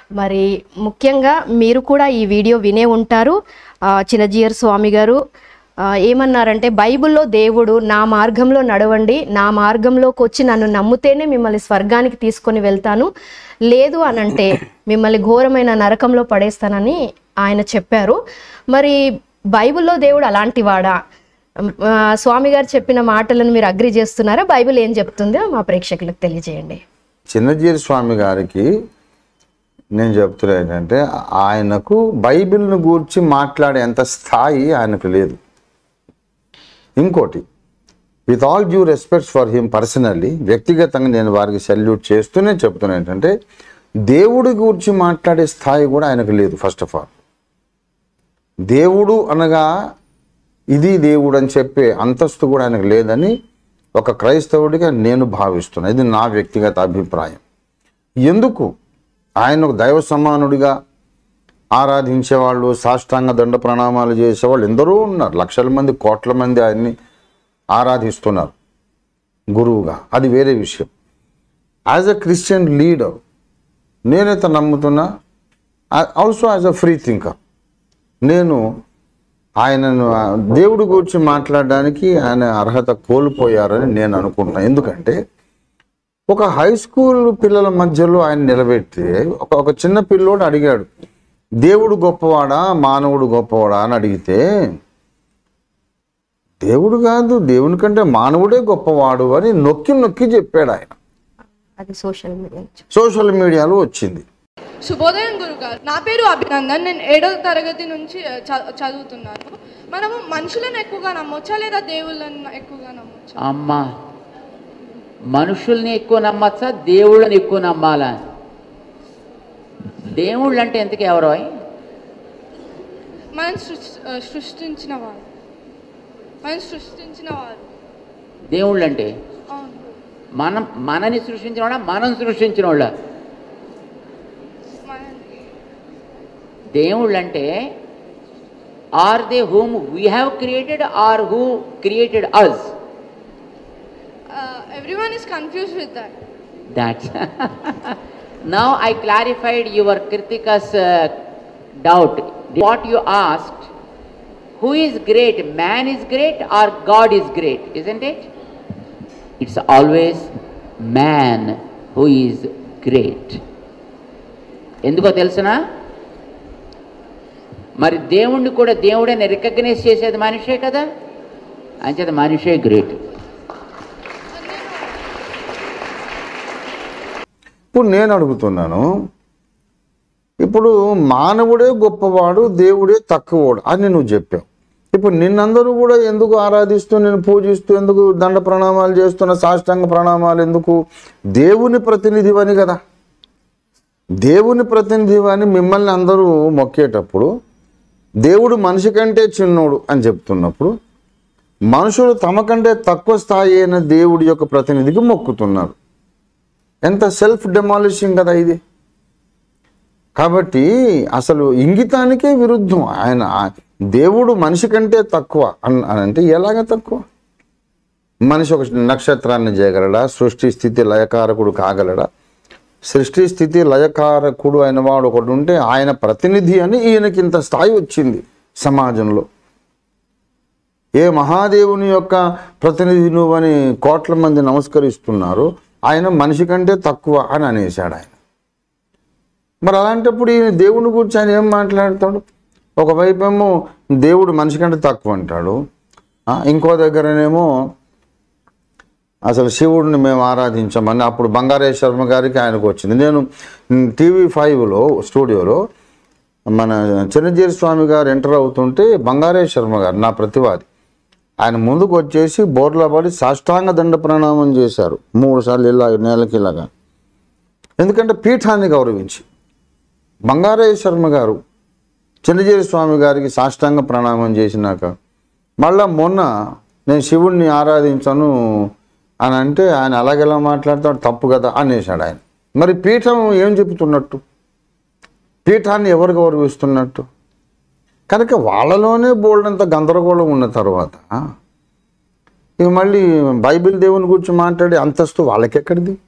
మరి ముఖ్యంగా మీరు కూడా ఈ వీడియో వినే ఉంటారు ఆ, చిన్నజీయర్ స్వామి గారు ఆ, ఏమన్నారంటే బైబిల్లో దేవుడు నా మార్గంలో నడవండి నా మార్గంలోకి వచ్చి నన్ను నమ్ముతేనే మిమ్మల్ని స్వర్గానికి తీసుకొని వెళ్తాను లేదు అనంటే మిమ్మల్ని ఘోరమైన నరకంలో పడేస్తానని ఆయన చెప్పారు మరి బైబిల్లో దేవుడు అలాంటి వాడా ఆ, స్వామి గారు చెప్పిన మాటలను మీరు అగ్రి చేస్తున్నారా బైబిల్ ఏం చెప్తుందో మా ప్రేక్షకులకు తెలియజేయండి చిన్నజీరి స్వామి గారికి నేను చెప్తున్నా ఏంటంటే ఆయనకు బైబిల్ను గూర్చి మాట్లాడేంత స్థాయి ఆయనకు లేదు ఇంకోటి with all due respects for him personally వ్యక్తిగతంగా నేను వారికి సెల్యూట్ చేస్తూనే చెప్తున్నా ఏంటంటే దేవుడి గురించి మాట్లాడే స్థాయి కూడా ఆయనకు లేదు ఫస్ట్ ఆఫ్ ఆల్ దేవుడు అనగా ఇది దేవుడు అని చెప్పే అంతస్తు కూడా ఆయనకు లేదని ఒక క్రైస్తవుడిగా నేను భావిస్తున్నాను ఇది నా వ్యక్తిగత అభిప్రాయం ఎందుకు ఆయన ఒక దైవ సమానుడిగా ఆరాధించేవాళ్ళు సాష్టాంగ దండ ప్రణామాలు చేసేవాళ్ళు ఎందరో ఉన్నారు లక్షల మంది కోట్ల మంది ఆయన్ని ఆరాధిస్తున్నారు గురువుగా అది వేరే విషయం యాజ్ అ క్రిస్టియన్ లీడర్ నేనైతే నమ్ముతున్నా also as a free thinker నేను ఆయనను ఆ, దేవుడి గురించి మాట్లాడడానికి ఆయన అర్హత కోల్పోయారని నేను అనుకుంటున్నాను ఎందుకంటే ఒక హై స్కూల్ పిల్లల మధ్యలో ఆయన నిలబెట్టి ఒక ఒక చిన్న పిల్లోడు అడిగాడు దేవుడు గొప్పవాడా మానవుడు గొప్పవాడా అని అడిగితే దేవుడు కాదు దేవుని కంటే మానవుడే గొప్పవాడు అని నొక్కి నొక్కి చెప్పాడు ఆయన అది సోషల్ మీడియా సోషల్ మీడియాలో వచ్చింది శుభోదయం గురుగారు నా పేరు అభినందన్ నేను ఏడవ తరగతి నుంచి ఆ, చ- చదువుతున్నాను మనము మనుషులను ఎక్కువగా నమ్మొచ్చా లేదా దేవుళ్ళని ఎక్కువగా నమ్మొచ్చా అమ్మా మనుషుల్ని ఎక్కువ నమ్మచ్చా దేవుళ్ళని ఎక్కువ నమ్మాలా దేవుళ్ళు అంటే ఎందుకు ఎవరో మనం సృష్టి ఆ, సృష్టించిన వారు మనం సృష్టించిన వారు దేవుళ్ళు అంటే అవును మనం మనని సృష్టించిన వాళ్ళ మనం సృష్టించిన వాళ్ళ మన దేవుళ్ళు అంటే are they whom we have created are who created us everyone is confuse with that That's now I clarified your Kritika's uh, doubt. What you asked, who is great? Man is great or God is great, isn't it? It's always man who is great. ఎందుకో తెలుసునా మరి దేవుణ్ణి కూడా దేవుడని recognise చేసేది మనిషే కదా అంచేత మనిషే గ్రేట్ ఇప్పుడు నేను అడుగుతున్నాను ఇప్పుడు మానవుడే గొప్పవాడు దేవుడే తక్కువవాడు అని నువ్వు చెప్పావు ఇప్పుడు నిన్నందరూ కూడా ఎందుకు ఆరాధిస్తూ నేను పూజిస్తూ ఎందుకు దండ ప్రణామాలు చేస్తున్న సాష్టాంగ ప్రణామాలు ఎందుకు దేవుని ప్రతినిధివని కదా దేవుని ప్రతినిధివని మిమ్మల్ని అందరూ మొక్కేటప్పుడు దేవుడు మనిషి కంటే చిన్నోడు అని చెప్తున్నప్పుడు మనుషులు తమ కంటే తక్కువ స్థాయి అయిన దేవుడి యొక్క ప్రతినిధికి మొక్కుతున్నారు ఎంత సెల్ఫ్ డెమాలిషింగ్ కదా ఇది కాబట్టి అసలు ఇంగితానికే విరుద్ధం ఆయన ఆ- దేవుడు మనిషి కంటే తక్కువ అన్ అని అంటే ఎలాగ తక్కువ మనిషి ఒక నక్షత్రాన్ని చేయగలడా సృష్టి స్థితి లయకారకుడు కాగలడా సృష్టి స్థితి లయకారకుడు అయిన వాడు ఒకడు ఉంటే ఆయన ప్రతినిధి అని ఈయనకి ఇంత స్థాయి వచ్చింది సమాజంలో ఏ మహాదేవుని యొక్క ప్రతినిధి నువ్వని కోట్ల మంది నమస్కరిస్తున్నారు ఆయన మనిషి కంటే తక్కువ అని అనేశాడు ఆయన మరి అలాంటప్పుడు ఈయన దేవుని గురించి ఆయన ఏం మాట్లాడతాడు ఒకవైపు ఏమో దేవుడు మనిషి కంటే తక్కువ అంటాడు ఆ, ఇంకో దగ్గరనేమో అసలు శివుడిని మేము ఆరాధించామని అప్పుడు బంగారే శర్మ గారికి ఆయనకు వచ్చింది నేను టీవీ ఫైవ్లో స్టూడియోలో మన చిరంజీవి స్వామి గారు ఎంటర్ అవుతుంటే బంగారే శర్మ గారు నా ప్రతివాది ఆయన ముందుకు వచ్చేసి బోర్లా పడి సాష్టాంగ దండ ప్రణామం చేశారు మూడు సార్లు ఇలా నేలకి ఇలాగా ఎందుకంటే పీఠాన్ని గౌరవించి బంగారయ్య శర్మ గారు చిన్నజీవి స్వామి గారికి సాష్టాంగ ప్రణామం చేసినాక మళ్ళా మొన్న నేను శివుణ్ణి ఆరాధించను అని అంటే ఆయన అలాగెలా మాట్లాడతాడు తప్పు కదా అనేసాడు ఆయన మరి పీఠం ఏం చెబుతున్నట్టు పీఠాన్ని ఎవరు గౌరవిస్తున్నట్టు కనుక వాళ్ళలోనే బోల్డంత గందరగోళం ఉన్న తర్వాత ఇక మళ్ళీ బైబిల్ దేవుని గురించి మాట్లాడే అంతస్తు వాళ్ళకెక్కడిది